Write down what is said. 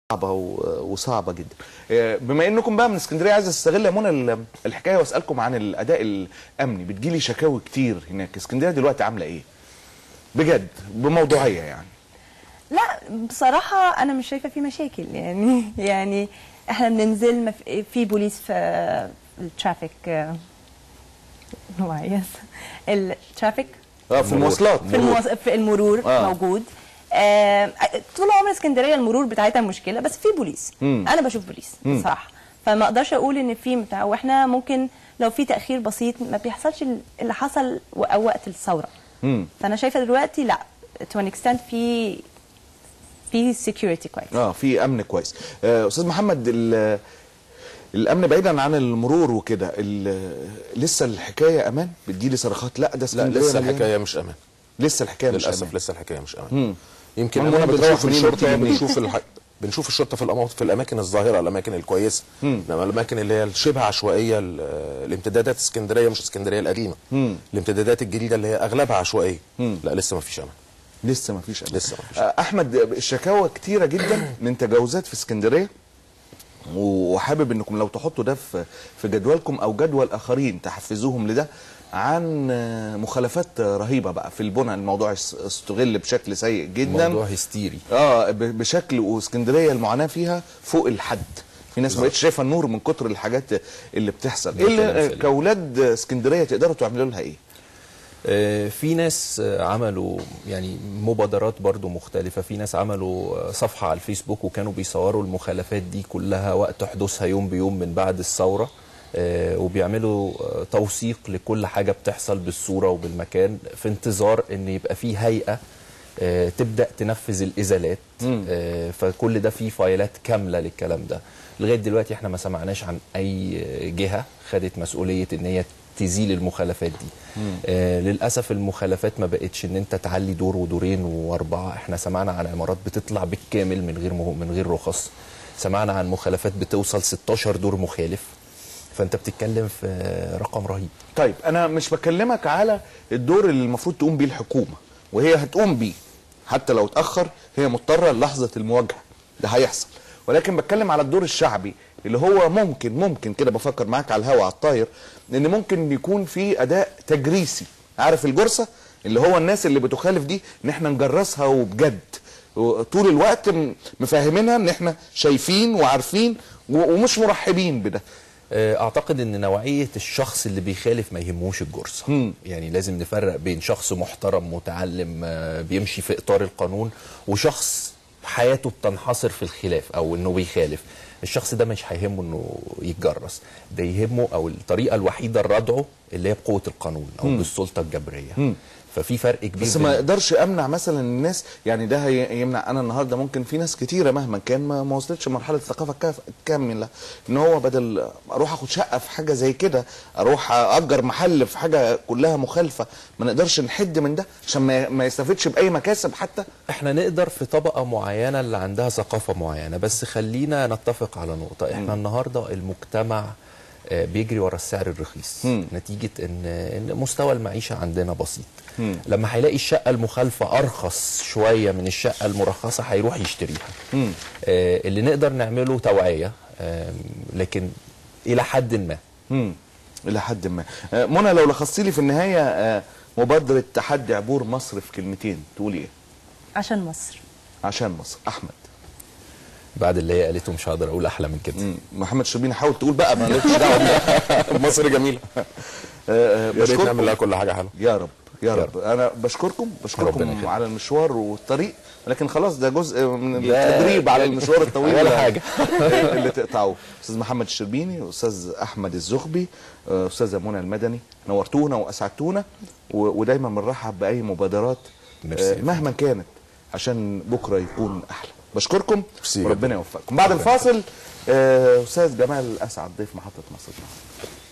صعبه و- وصعبه جدا آه، بما انكم بقى من اسكندريه عايز استغل يا منى ال- الحكايه واسالكم عن الاداء الامني بتجيلي شكاوي كتير هناك اسكندريه دلوقتي عامله ايه بجد بموضوعيه يعني لا بصراحة أنا مش شايفة في مشاكل يعني يعني احنا بننزل ما في- في بوليس في الترافيك هو عايز الترافيك اه في المواصلات في, الموص... في المرور آه. آه. موجود آه طول عمر اسكندريه المرور بتاعتها مشكله بس في بوليس مم. انا بشوف بوليس بصراحه فما اقدرش اقول ان في بتاع واحنا ممكن لو في تاخير بسيط ما بيحصلش اللي حصل و- او وقت الثوره مم. فانا شايفه دلوقتي لا تو ان اكستنت في في سكيورتي كويس اه في امن كويس آه، استاذ محمد ال- الامن بعيدا عن المرور وكده ال- لسه الحكايه امان بتجيلي صرخات لا ده لا اسكندريه لسه مليانة. الحكايه مش امان لسى الحكايه مش للاسف امان لسه الحكايه مش امان مم. يمكن أمال احنا منى بتروح بنشوف منين الشرطه وبتيجي منين؟ بنشوف الح... بنشوف الشرطه في الاماكن في الاماكن الظاهره الاماكن الكويسه انما الاماكن اللي هي الشبه عشوائيه ال- الامتدادات اسكندريه مش اسكندريه القديمه مم. الامتدادات الجديده اللي هي اغلبها عشوائيه لا لسه ما فيش امان لسه ما فيش أمان. لسه مفيش. آه، احمد الشكاوى كتيره جدا من تجاوزات في اسكندريه وحابب انكم لو تحطوا ده في في جدولكم او جدول اخرين تحفزوهم لده عن آه، مخالفات آه، رهيبه بقى في البنى الموضوع اس- استغل بشكل سيء جدا موضوع هستيري اه ب- بشكل واسكندريه المعاناه فيها فوق الحد في ناس ما بقتش شايفه النور من كتر الحاجات اللي بتحصل ايه اللي كلام آه، سليم. كاولاد اسكندريه تقدروا تعملوا لها ايه آه، في ناس آه، عملوا يعني مبادرات برضو مختلفة في ناس عملوا آه، صفحة على الفيسبوك وكانوا بيصوروا المخالفات دي كلها وقت حدوثها يوم بيوم من بعد الثورة آه، وبيعملوا آه، توثيق لكل حاجة بتحصل بالصورة وبالمكان في انتظار ان يبقى في هيئة آه، تبدأ تنفذ الإزالات آه، فكل ده فيه فايلات كاملة للكلام ده لغاية دلوقتي احنا ما سمعناش عن أي جهة خدت مسؤولية ان هي تزيل المخالفات دي آه للاسف المخالفات ما بقتش ان انت تعلي دور ودورين واربعه احنا سمعنا عن عمارات بتطلع بالكامل من غير مه... من غير رخص سمعنا عن مخالفات بتوصل 16 دور مخالف فانت بتتكلم في رقم رهيب طيب انا مش بكلمك على الدور اللي المفروض تقوم بيه الحكومه وهي هتقوم بيه حتى لو اتاخر هي مضطره للحظه المواجهه ده هيحصل ولكن بتكلم على الدور الشعبي اللي هو ممكن ممكن كده بفكر معاك على الهوا على الطاير ان ممكن يكون في اداء تجريسي عارف الجرسه اللي هو الناس اللي بتخالف دي ان احنا نجرسها وبجد طول الوقت م- مفهمينها ان احنا شايفين وعارفين و- ومش مرحبين بده آه، اعتقد ان نوعيه الشخص اللي بيخالف ما يهموش الجرصه يعني لازم نفرق بين شخص محترم متعلم آه، بيمشي في اطار القانون وشخص حياته بتنحصر في الخلاف او انه بيخالف الشخص ده مش هيهمه انه يتجرس ده يهمه او الطريقه الوحيده لردعه اللي هي بقوه القانون او بالسلطه الجبريه ففي فرق كبير بس بين- ما اقدرش امنع مثلا الناس يعني ده هي- يمنع انا النهارده ممكن في ناس كتيره مهما كان ما ما وصلتش مرحله الثقافه الكاف- الكامله ان هو بدل اروح اخد شقه في حاجه زي كده اروح اجر محل في حاجه كلها مخالفه ما نقدرش نحد من ده عشان ما ما يستفدش باي مكاسب حتى احنا نقدر في طبقة معينة اللي عندها ثقافة معينة بس خلينا نتفق على نقطة احنا النهاردة المجتمع آه، بيجري ورا السعر الرخيص مم. نتيجة ان ان مستوى المعيشة عندنا بسيط لما هيلاقي الشقة المخالفة ارخص شوية من الشقة المرخصة هيروح يشتريها مم. آه، اللي نقدر نعمله توعية آم، لكن الى حد ما امم الى حد ما آه، منى لو لخصتي لي في النهايه آه، مبادره تحدي عبور مصر في كلمتين تقولي ايه عشان مصر عشان مصر احمد بعد اللي هي قالته مش هقدر اقول احلى من كده مم. محمد شربيني حاول تقول بقى ما لكش دعوه مصر جميله آه، آه، يا ريت بشكركم. نعمل لها كل حاجه حلوه يا رب يا يا رب انا بشكركم ربنا بشكركم يخليك. على المشوار والطريق لكن خلاص ده جزء من لا، التدريب على يعني المشوار الطويل ولا اللي- حاجة. اللي تقطعوه استاذ محمد الشربيني استاذ احمد الزغبي آه، استاذه منى المدني نورتونا واسعدتونا و- ودايما بنرحب باي مبادرات ميرسي. آه، مهما كانت عشان بكره يكون احلى بشكركم ميرسي وربنا يوفقكم بعد الفاصل آه، استاذ جمال اسعد ضيف محطه مصر